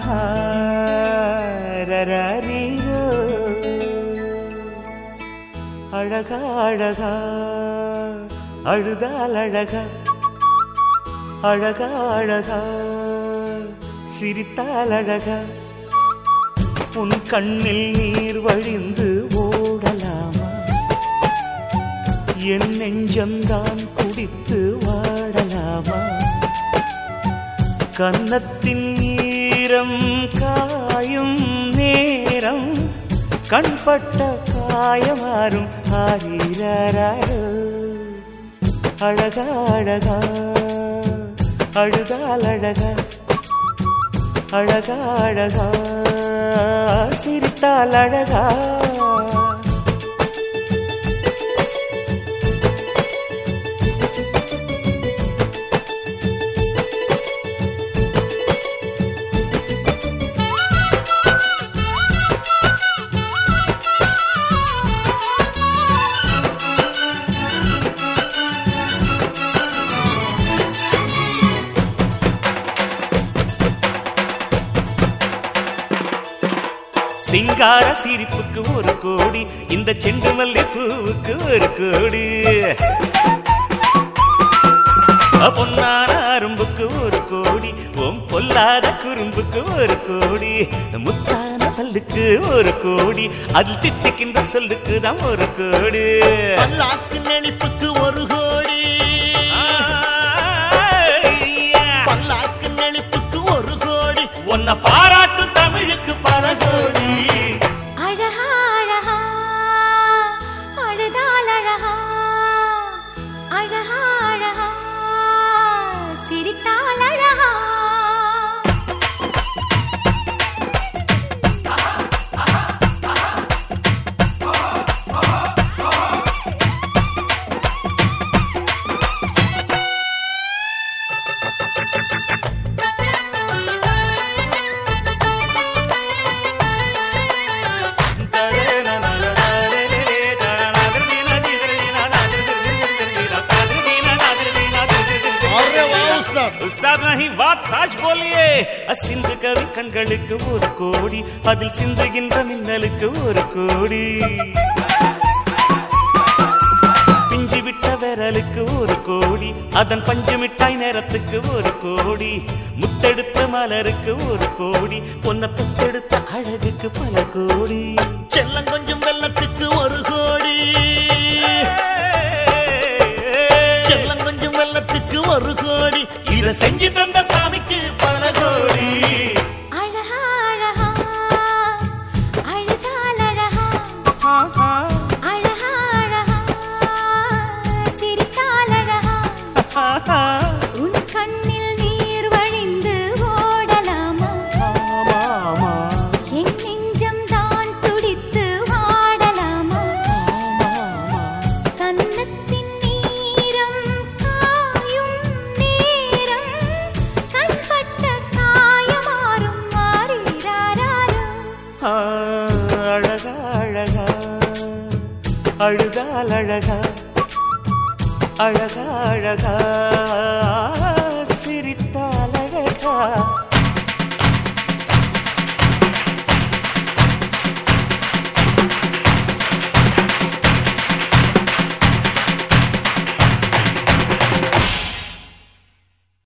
ரரரீரோ. அழகா அழகா அழுதால் அழகா அழகா அழகா சிரித்தால் அழகா உன் கண்ணில் நீர் வழிந்து ஓடலாமா என் நெஞ்சம்தான் குடித்து வாடலாமா கன்னத்தின் ஈரம் காயும் நேரம் கண்பட்ட காயமாறும் ஆரீராரோ அழகா அழகா அழுதால் அழகா அழகா அழகா சிரித்தால் அழகா சிங்கார சிரிப்புக்கு ஒரு கோடி இந்த செண்டு மல்லி பூவுக்கு ஒரு கோடி பொன்னான அரும்புக்கு ஒரு கோடி ஓம் பொல்லாத குறும்புக்கு ஒரு கோடி முத்தான பல்லுக்கு ஒரு கோடி அதில் தித்திக்கின்ற சொல்லுக்கு தான் ஒரு கோடி பல்லாக்கு நெளிப்புக்கு ஒரு கோடி பல்லாக்கு நெளிப்புக்கு ஒரு கோடி உன்னை பாராட்டும் தமிழுக்கு பல கோடி அழகா அழகா அழுதால் அழகா அழகா அழகா சிரித்தால் அழகா अरे वाह उस्ताद உஸ்தாத் नहीं बात ताज बोलिए சிந்து கவி கண்களுக்கு ஒரு கோடி அதில் சிந்துகின்ற மின்னலுக்கு ஒரு கோடி பிஞ்சு விட்ட விரலுக்கு ஒரு கோடி அதன் பஞ்சு மிட்டாய் நேரத்துக்கு ஒரு கோடி முத்தெடுத்த மலருக்கு ஒரு கோடி பொன்ன பெத்தெடுத்த அழகுக்கு பல கோடி செல்லம் கொஞ்சம் வெள்ளத்துக்கு ஒரு கோடி செல்லம் கொஞ்சம் வெள்ளத்துக்கு ஒரு கோடி இத செஞ்சு தந்த சாமிக்கு பல கோடி அழகா அழகா அழுதால் அழகா அழகா அழகா சிரித்தால் அழகா உன் கண்ணில் நீர் வழிந்து ஓடலாமா ஆமா என் நெஞ்சம் தான் துடித்து வாடலாமா கன்னத்தின் நீரம் காயும் நேரம் கண்பட்ட காயமாறும் மாறிறாராரும் ஆ, அழகா அழகா அழுதால் அழகா அழகா அழகா சிரித்தால் அழகா